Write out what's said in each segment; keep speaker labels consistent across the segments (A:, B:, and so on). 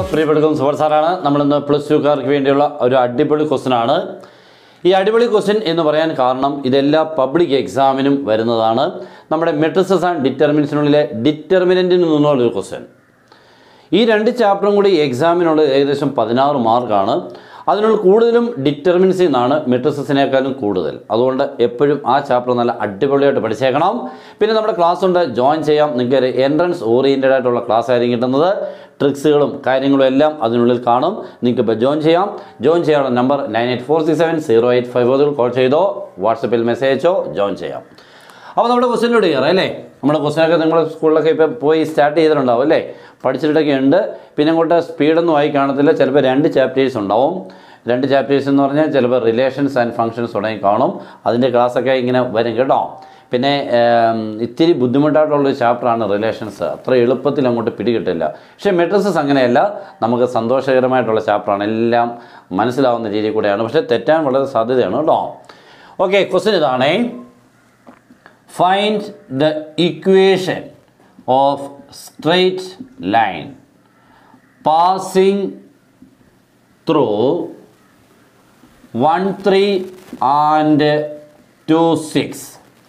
A: പ്രിയപ്പെടുക്കും സുബർ സാറാണ് നമ്മളിന്ന് പ്ലസ് ടുക്കാർക്ക് വേണ്ടിയുള്ള ഒരു അടിപൊളി ക്വസ്റ്റ്യൻ ആണ് ഈ അടിപൊളി ക്വസ്റ്റ്യൻ എന്ന് പറയാൻ കാരണം ഇതെല്ലാ പബ്ലിക് എക്സാമിനും വരുന്നതാണ് നമ്മുടെ മെട്രിസസ് ആൻഡ് ഡിറ്റർമിനൻസിനുള്ളിലെ ഡിറ്റർമിനൻറ്റിൽ നിന്നുള്ള ഒരു ക്വസ്റ്റ്യൻ ഈ രണ്ട് ചാപ്റ്ററും കൂടി എക്സാമിനുള്ള ഏകദേശം പതിനാറ് മാർക്കാണ് അതിനുള്ള കൂടുതലും ഡിറ്റർമിൻസിൽ നിന്നാണ് മെട്രിസസിനേക്കാളും കൂടുതൽ അതുകൊണ്ട് എപ്പോഴും ആ ചാപ്റ്റർ നല്ല അടിപൊളിയായിട്ട് പഠിച്ചേക്കണം പിന്നെ നമ്മുടെ ക്ലാസ് ഉണ്ട് ജോയിൻ ചെയ്യാം നിങ്ങൾക്ക് എൻട്രൻസ് ഓറിയൻറ്റഡ് ആയിട്ടുള്ള ക്ലാസ് ആയിരിക്കും കിട്ടുന്നത് ട്രിക്സുകളും കാര്യങ്ങളും എല്ലാം അതിനുള്ളിൽ കാണും നിങ്ങൾക്ക് ഇപ്പോൾ ജോയിൻ ചെയ്യാം ജോയിൻ ചെയ്യാനുള്ള number nine eight four six seven zero eight five ഫോറിൽ കോൾ ചെയ്തോ വാട്സപ്പിൽ മെസ്സേജ് അയച്ചോ ജോയിൻ ചെയ്യാം അപ്പോൾ നമ്മുടെ ക്വസ്റ്റ്യനിലൂടെ കയറാം അല്ലേ നമ്മുടെ ക്വസ്റ്റ്യനൊക്കെ നിങ്ങൾ സ്കൂളിലൊക്കെ ഇപ്പോൾ പോയി സ്റ്റാർട്ട് ചെയ്തിട്ടുണ്ടാവും അല്ലേ പഠിച്ചിട്ടൊക്കെ ഉണ്ട് പിന്നെ അങ്ങോട്ട് സ്പീഡൊന്നും ആയി കാണത്തില്ല ചിലപ്പോൾ രണ്ട് ചാപ്റ്റേഴ്സ് ഉണ്ടാവും രണ്ട് ചാപ്റ്റേഴ്സ് എന്ന് പറഞ്ഞാൽ ചിലപ്പോൾ റിലേഷൻസ് ആൻഡ് ഫങ്ഷൻസ് തുടങ്ങി കാണും അതിൻ്റെ ക്ലാസ്സൊക്കെ ഇങ്ങനെ വരും കേട്ടോ പിന്നെ ഏം, ഇത്തിരി ബുദ്ധിമുട്ടായിട്ടുള്ളൊരു ചാപ്റ്ററാണ് റിലേഷൻസ് അത്ര എളുപ്പത്തിൽ അങ്ങോട്ട് പിടികിട്ടില്ല പക്ഷേ മെട്രസസ് അങ്ങനെയല്ല നമുക്ക് സന്തോഷകരമായിട്ടുള്ള ചാപ്റ്ററാണ് എല്ലാം മനസ്സിലാവുന്ന രീതിയിൽ കൂടെയാണ് പക്ഷേ തെറ്റാൻ വളരെ സാധ്യതയാണ് കേട്ടോ ഓക്കെ ക്വസ്റ്റ്യൻ ഇതാണേ find the equation of straight line passing through 1 3 and 2 6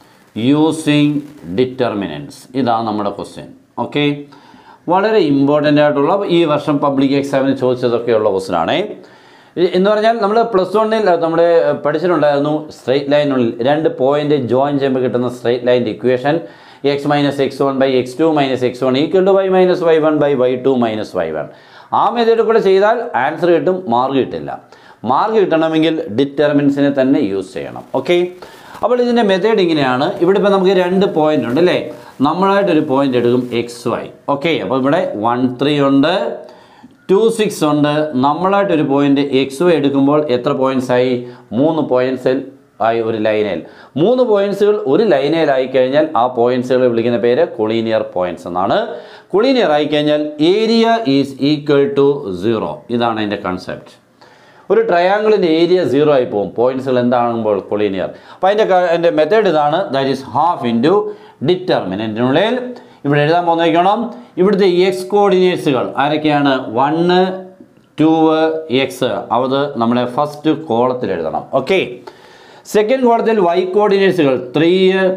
A: using determinants ഇതാണ് നമ്മുടെ ക്വസ്റ്റ്യൻ ഓക്കെ വളരെ ഇമ്പോർട്ടൻ്റ് ആയിട്ടുള്ള ഈ വർഷം പബ്ലിക് എക്സാമിന് ചോദിച്ചതൊക്കെയുള്ള ക്വസ്റ്റ്യൻ ആണേ ഇ- എന്ന് പറഞ്ഞാൽ നമ്മൾ പ്ലസ് വണ്ണിൽ നമ്മൾ പഠിച്ചിട്ടുണ്ടായിരുന്നു സ്ട്രൈറ്റ് ലൈനുള്ളിൽ രണ്ട് പോയിന്റ് ജോയിൻ ചെയ്യുമ്പോൾ കിട്ടുന്ന സ്ട്രൈറ്റ് ലൈൻ്റെ equation x minus x one by x two minus x one equal to y minus y one by y two minus y one ആ മെത്തേഡ് കൂടെ ചെയ്താൽ ആൻസർ കിട്ടും മാർക്ക് കിട്ടില്ല മാർക്ക് കിട്ടണമെങ്കിൽ ഡിറ്റർമിൻസിനെ തന്നെ യൂസ് ചെയ്യണം ഓക്കെ അപ്പോൾ ഇതിൻ്റെ മെത്തേഡ് ഇങ്ങനെയാണ് ഇവിടെ ഇപ്പോൾ നമുക്ക് രണ്ട് പോയിന്റ് ഉണ്ട് അല്ലേ നമ്മളായിട്ടൊരു പോയിന്റ് എടുക്കും എക്സ് വൈ ഓക്കെ അപ്പോൾ ഇവിടെ വൺ ത്രീ ഉണ്ട് ടു സിക്സ് ഉണ്ട് നമ്മളായിട്ടൊരു പോയിന്റ് എക്സ് വൈ എടുക്കുമ്പോൾ എത്ര പോയിന്റ്സ് ആയി മൂന്ന് പോയിന്റ്സിൽ ആയി ഒരു ലൈനയിൽ മൂന്ന് പോയിന്റ്സുകൾ ഒരു ലൈനയിൽ കഴിഞ്ഞാൽ ആ പോയിന്റ്സുകൾ വിളിക്കുന്ന പേര് കൊളീനിയർ പോയിന്റ്സ് എന്നാണ് കൊളീനിയർ ആയിക്കഴിഞ്ഞാൽ area is equal to zero ഇതാണ് അതിൻ്റെ കൺസെപ്റ്റ് ഒരു ട്രയാങ്കിളിൻ്റെ ഏരിയ സീറോ ആയി പോകും പോയിന്റ്സുകൾ എന്താകുമ്പോൾ കൊളീനിയർ അപ്പോൾ അതിൻ്റെ അതിൻ്റെ മെത്തേഡ് ഇതാണ് ദാറ്റ് ഈസ് ഹാഫ് ഇൻറ്റു ഡിറ്റർമിനൻറ്റിനുള്ളിൽ ഇവിടെ എഴുതാൻ പോകുന്നേക്കണം ഇവിടുത്തെ എക്സ് കോർഡിനേറ്റ്സുകൾ ആരൊക്കെയാണ് വണ്ണ് ടു എക്സ് അത് നമ്മുടെ ഫസ്റ്റ് കോളത്തിൽ എഴുതണം ഓക്കെ സെക്കൻഡ് കോളത്തിൽ വൈ കോർഡിനേറ്റ്സുകൾ three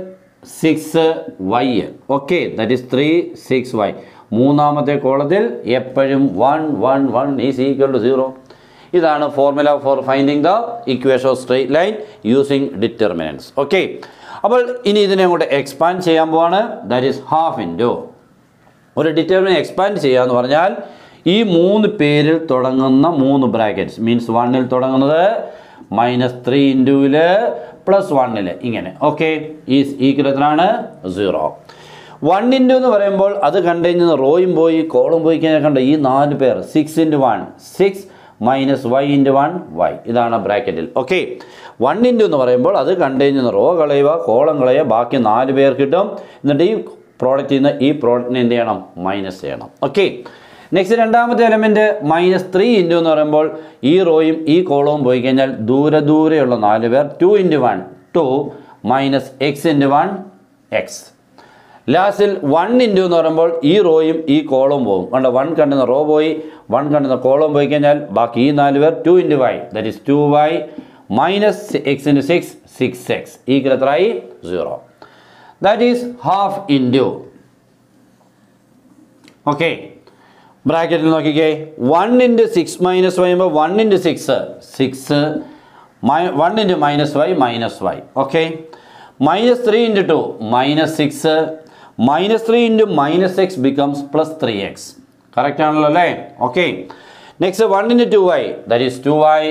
A: six y okay that is three six y മൂന്നാമത്തെ കോളത്തിൽ എപ്പോഴും one one one is equal to zero ഇതാണ് formula for finding the equation of straight line using determinants okay അപ്പോൾ ഇനി ഇതിനെ അങ്ങോട്ട് എക്സ്പാൻഡ് ചെയ്യാൻ പോവാണ് ദാറ്റ് ഈസ് ഹാഫ് ഇൻറ്റു ഒരു ഡിറ്റർമിനൻ എക്സ്പാൻഡ് ചെയ്യുക എന്ന് പറഞ്ഞാൽ ഈ മൂന്ന് പേരിൽ തുടങ്ങുന്ന മൂന്ന് ബ്രാക്കറ്റ്സ് മീൻസ് വണ്ണിൽ തുടങ്ങുന്നത് മൈനസ് ത്രീ ഇൻറ്റുവിൽ പ്ലസ് വണ്ണിൽ ഇങ്ങനെ ഓക്കെ ഈ ഈക്വൽ എത്രയാണ് സീറോ വൺ ഇൻറ്റു എന്ന് പറയുമ്പോൾ അത് കണ്ടുകഴിഞ്ഞാൽ റോയും പോയി കോളും പോയി കഴിഞ്ഞാൽ കണ്ട ഈ നാല് പേർ six into one six minus y into one y ഇതാണ് ബ്രാക്കറ്റിൽ ഓക്കെ വൺ ഇൻറ്റു എന്ന് പറയുമ്പോൾ അത് കണ്ടുകഴിഞ്ഞാൽ റോ കളയുക കോളം കളയുക ബാക്കി നാല് പേർ കിട്ടും എന്നിട്ട് ഈ പ്രോഡക്റ്റിൽ നിന്ന് ഈ പ്രോഡക്റ്റിനെ എന്ത് ചെയ്യണം മൈനസ് ചെയ്യണം ഓക്കെ നെക്സ്റ്റ് രണ്ടാമത്തെ എലമെൻറ്റ് മൈനസ് ത്രീ ഇൻറ്റു എന്ന് പറയുമ്പോൾ ഈ റോയും ഈ കോളവും പോയി കഴിഞ്ഞാൽ ദൂരെ ദൂരെയുള്ള നാല് പേർ two into one two minus x into one x ലാസ്റ്റിൽ വൺ ഇൻറ്റു എന്ന് പറയുമ്പോൾ ഈ റോയും ഈ കോളവും പോകും കണ്ട വൺ കണ്ടുന്ന റോ പോയി വൺ കണ്ടുന്ന കോളവും പോയി കഴിഞ്ഞാൽ ബാക്കി ഈ നാല് പേർ two into y that is two y minus x into six six x equal എത്രയായി zero that is half into okay ബ്രാക്കറ്റിൽ നോക്കിക്കേ one into six minus y ചെയ്യുമ്പോൾ one into six six my one into minus y minus y okay minus three into two minus six minus three into minus x becomes plus three x correct ആണല്ലോ അല്ലേ okay next one into two y that is two y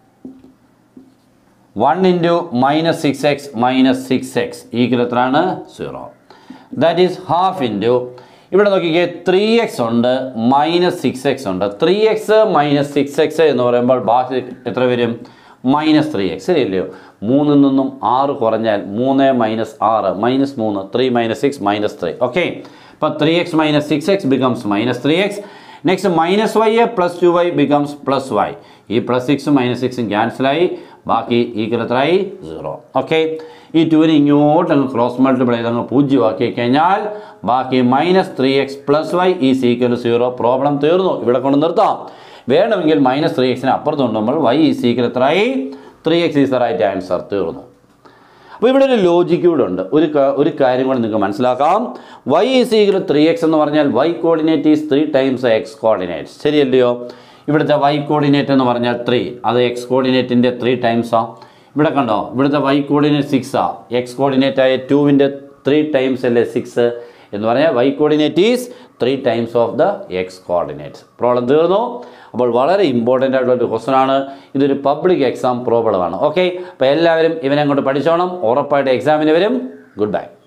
A: one into minus six x minus six x equal എത്രയാണ് zero that is half into ഇവിടെ നോക്കിക്കേ three x ഉണ്ട് minus six x ഉണ്ട് three x minus six x എന്ന് പറയുമ്പോൾ ബാക്കി എത്ര വരും മൈനസ് ത്രീ എക്സ് ശരിയല്ലയോ മൂന്നിൽ നിന്നും ആറ് കുറഞ്ഞാൽ മൂന്ന് മൈനസ് ആറ് മൈനസ് മൂന്ന് three minus six minus three okay ഇപ്പോൾ three x minus six x becomes minus three x next minus y plus two y becomes plus y ഈ പ്ലസ് സിക്സും മൈനസ് സിക്സും ക്യാൻസലായി ബാക്കി ഈക്വൽ എത്രയായി സീറോ ഓക്കെ ഈ ടുവിന് ഇങ്ങോട്ട് അങ്ങ് ക്രോസ് മൾട്ടിപ്ലൈ ചെയ്ത് അങ്ങ് പൂജ്യമാക്കി കഴിഞ്ഞാൽ ബാക്കി minus three x plus y is equal zero problem തീർന്നു ഇവിടെ കൊണ്ട് നിർത്താം വേണമെങ്കിൽ മൈനസ് ത്രീ എക്സിന് അപ്പുറത്ത് കൊണ്ടുമ്പോൾ വൈ ഈ സീക്വൽ എത്രയായി three x is the right answer തീർന്നു അപ്പോൾ ഇവിടെ ഒരു ലോജിക്ക് കൂടെ ഉണ്ട് ഒരു ക- ഒരു കാര്യം കൂടെ നിങ്ങൾക്ക് മനസ്സിലാക്കാം y is equal three x എന്ന് പറഞ്ഞാൽ y coordinate is three times x coordinate ശരിയല്ലയോ ഇവിടുത്തെ വൈ കോർഡിനേറ്റ് എന്ന് പറഞ്ഞാൽ ത്രീ അത് എക്സ് കോർഡിനേറ്റിൻ്റെ ത്രീ ടൈംസാ ഇവിടെ കണ്ടോ ഇവിടുത്തെ വൈ കോർഡിനേറ്റ് സിക്സാ എക്സ് കോർഡിനേറ്റ് ആയ ടുവിൻ്റെ ത്രീ ടൈംസ് അല്ലേ സിക്സ് എന്ന് പറഞ്ഞാൽ y coordinate is three times of the x coordinates problem തീർന്നു അപ്പോൾ വളരെ ഇമ്പോർട്ടൻ്റ് ആയിട്ടുള്ള ഒരു ക്വസ്റ്റൻ ആണ് ഇതൊരു പബ്ലിക് എക്സാം പ്രോബ്ലമാണ് ഓക്കെ അപ്പോൾ എല്ലാവരും ഇവനെ അങ്ങോട്ട് പഠിച്ചോണം ഉറപ്പായിട്ട് എക്സാമിന് വരും ഗുഡ് ബൈ